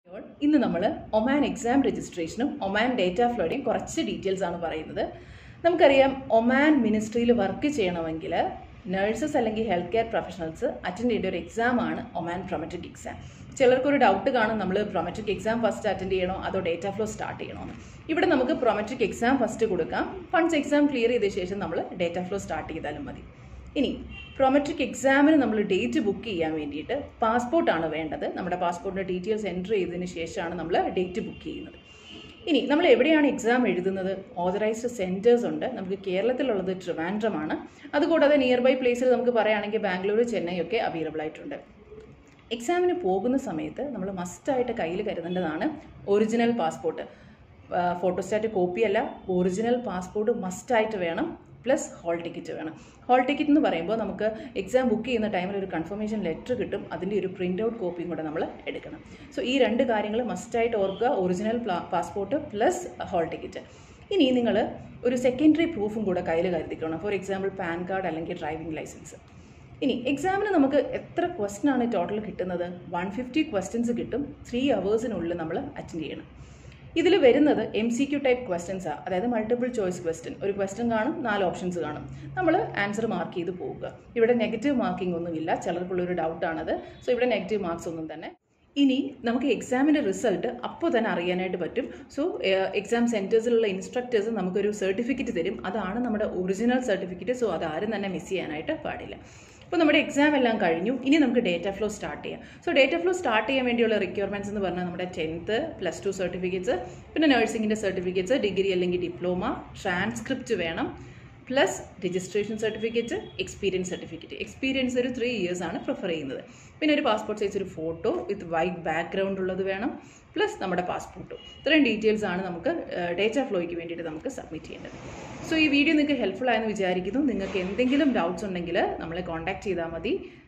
ഇന്ന് നമ്മൾ Oman exam രജിസ്ട്രേഷനും ഒമാൻ ഡേറ്റ ഫ്ലോയുടെയും കുറച്ച് ഡീറ്റെയിൽസ് ആണ് പറയുന്നത് നമുക്കറിയാം ഒമാൻ മിനിസ്ട്രിയിൽ വർക്ക് ചെയ്യണമെങ്കിൽ നഴ്സസ് അല്ലെങ്കിൽ ഹെൽത്ത് കെയർ പ്രൊഫഷണൽസ് അറ്റൻഡ് ചെയ്യേണ്ട ഒരു എക്സാം ആണ് ഒമാൻ പ്രൊമട്രിക് എക്സാം ചിലർക്കൊരു ഡൗട്ട് കാണും നമ്മൾ പ്രൊമട്രിക് എക്സാം ഫസ്റ്റ് അറ്റൻഡ് ചെയ്യണോ അതോ ഡേറ്റ ഫ്ലോ സ്റ്റാർട്ട് ചെയ്യണോ എന്ന് ഇവിടെ നമുക്ക് പ്രൊമട്രിക് എക്സാം ഫസ്റ്റ് കൊടുക്കാം ഫണ്ട്സ് എക്സാം ക്ലിയർ ചെയ്ത ശേഷം നമ്മൾ ഡേറ്റ ഫ്ലോ സ്റ്റാർട്ട് ചെയ്താലും മതി ഇനി പ്രൊമട്രിക് എക്സാമിന് നമ്മൾ ഡേറ്റ് ബുക്ക് ചെയ്യാൻ വേണ്ടിയിട്ട് പാസ്പോർട്ടാണ് വേണ്ടത് നമ്മുടെ പാസ്പോർട്ടിൻ്റെ ഡീറ്റെയിൽസ് എൻ്റർ ചെയ്തതിന് ശേഷമാണ് നമ്മൾ ഡേറ്റ് ബുക്ക് ചെയ്യുന്നത് ഇനി നമ്മൾ എവിടെയാണ് എക്സാം എഴുതുന്നത് ഓതറൈസ്ഡ് സെൻറ്റേഴ്സ് ഉണ്ട് നമുക്ക് കേരളത്തിലുള്ളത് ട്രിവാൻഡ്രമാണ് അതുകൂടാതെ നിയർ ബൈ പ്ലേസിൽ നമുക്ക് പറയുകയാണെങ്കിൽ ബാംഗ്ലൂർ ചെന്നൈ ഒക്കെ അവൈലബിൾ ആയിട്ടുണ്ട് എക്സാമിന് പോകുന്ന സമയത്ത് നമ്മൾ മസ്റ്റായിട്ട് കയ്യിൽ കരുതേണ്ടതാണ് ഒറിജിനൽ പാസ്പോർട്ട് ഫോട്ടോസ്റ്റാറ്റ് കോപ്പിയല്ല ഒറിജിനൽ പാസ്പോർട്ട് മസ്റ്റായിട്ട് വേണം പ്ലസ് ഹോൾ ടിക്കറ്റ് വേണം ഹോൾ ടിക്കറ്റ് എന്ന് പറയുമ്പോൾ നമുക്ക് എക്സാം ബുക്ക് ചെയ്യുന്ന ടൈമിൽ ഒരു കൺഫർമേഷൻ ലെറ്റർ കിട്ടും അതിൻ്റെ ഒരു പ്രിൻ്റ് ഔട്ട് കോപ്പിയും കൂടെ നമ്മൾ എടുക്കണം സോ ഈ രണ്ട് കാര്യങ്ങൾ മസ്റ്റായിട്ട് ഓർക്കുക original passport plus hall ticket ഇനി നിങ്ങൾ ഒരു സെക്കൻഡറി പ്രൂഫും കൂടെ കയ്യിൽ കരുതിക്കണം ഫോർ എക്സാമ്പിൾ പാൻ കാർഡ് അല്ലെങ്കിൽ ഡ്രൈവിംഗ് ലൈസൻസ് ഇനി എക്സാമിന് നമുക്ക് എത്ര ക്വസ്റ്റൻ ആണ് ടോട്ടൽ കിട്ടുന്നത് വൺ ഫിഫ്റ്റി ക്വസ്റ്റ്യൻസ് കിട്ടും ത്രീ അവേഴ്സിനുള്ളിൽ നമ്മൾ അറ്റൻഡ് ചെയ്യണം ഇതിൽ വരുന്നത് എം സി ക്യു ടൈപ്പ് ക്വസ്റ്റ്യൻസാണ് അതായത് മൾട്ടിപ്പിൾ ചോയ്സ് ക്വസ്റ്റ്യൻ ഒരു ക്വസ്റ്റ്യൻ കാണും നാല് ഓപ്ഷൻസ് കാണും നമ്മൾ ആൻസർ മാർക്ക് ചെയ്ത് പോവുക ഇവിടെ നെഗറ്റീവ് മാർക്കിംഗ് ഒന്നുമില്ല ചിലർക്കുള്ളൊരു ഡൗട്ടാണത് സോ ഇവിടെ നെഗറ്റീവ് മാർക്സ് ഒന്നും തന്നെ ഇനി നമുക്ക് എക്സാമിൻ്റെ റിസൾട്ട് അപ്പോൾ തന്നെ അറിയാനായിട്ട് പറ്റും സോ എക്സാം സെൻറ്റേഴ്സിലുള്ള ഇൻസ്ട്രക്ടേഴ്സ് നമുക്കൊരു സർട്ടിഫിക്കറ്റ് തരും അതാണ് നമ്മുടെ ഒറിജിനൽ സർട്ടിഫിക്കറ്റ് സോ അത് ആരും തന്നെ മിസ് ചെയ്യാനായിട്ട് പാടില്ല അപ്പോൾ നമ്മുടെ എക്സാം എല്ലാം കഴിഞ്ഞു ഇനി നമുക്ക് ഡേറ്റ ഫ്ലോ സ്റ്റാർട്ട് ചെയ്യാം സോ ഡേറ്റ ഫ്ലോ സ്റ്റാർട്ട് ചെയ്യാൻ വേണ്ടിയുള്ള റിക്വയർമെൻറ്റ്സ് എന്ന് പറഞ്ഞാൽ നമ്മുടെ ടെൻത്ത് പ്ലസ് ടു സർട്ടിഫിക്കറ്റ്സ് പിന്നെ നഴ്സിംഗിൻ്റെ സർട്ടിഫിക്കറ്റ്സ് ഡിഗ്രി അല്ലെങ്കിൽ ഡിപ്ലോമ ട്രാൻസ്ക്രിപ്റ്റ് വേണം plus registration certificate experience certificate experience ഒരു ത്രീ ഇയേഴ്സ് ആണ് പ്രിഫർ ചെയ്യുന്നത് പിന്നെ ഒരു പാസ്പോർട്ട് സൈസ് ഒരു ഫോട്ടോ വിത്ത് വൈറ്റ് ബാക്ക്ഗ്രൗണ്ട് ഉള്ളത് വേണം പ്ലസ് നമ്മുടെ പാസ്പോർട്ടും ഇത്രയും ഡീറ്റെയിൽസ് ആണ് നമുക്ക് ഡേറ്റ ഫ്ലോയ്ക്ക് വേണ്ടിയിട്ട് നമുക്ക് സബ്മിറ്റ് ചെയ്യേണ്ടത് സോ ഈ വീഡിയോ നിങ്ങൾക്ക് ഹെൽപ്ഫുൾ ആയെന്ന് വിചാരിക്കുന്നു നിങ്ങൾക്ക് എന്തെങ്കിലും ഡൗട്ട്സ് ഉണ്ടെങ്കിൽ നമ്മളെ കോൺടാക്ട് ചെയ്താൽ മതി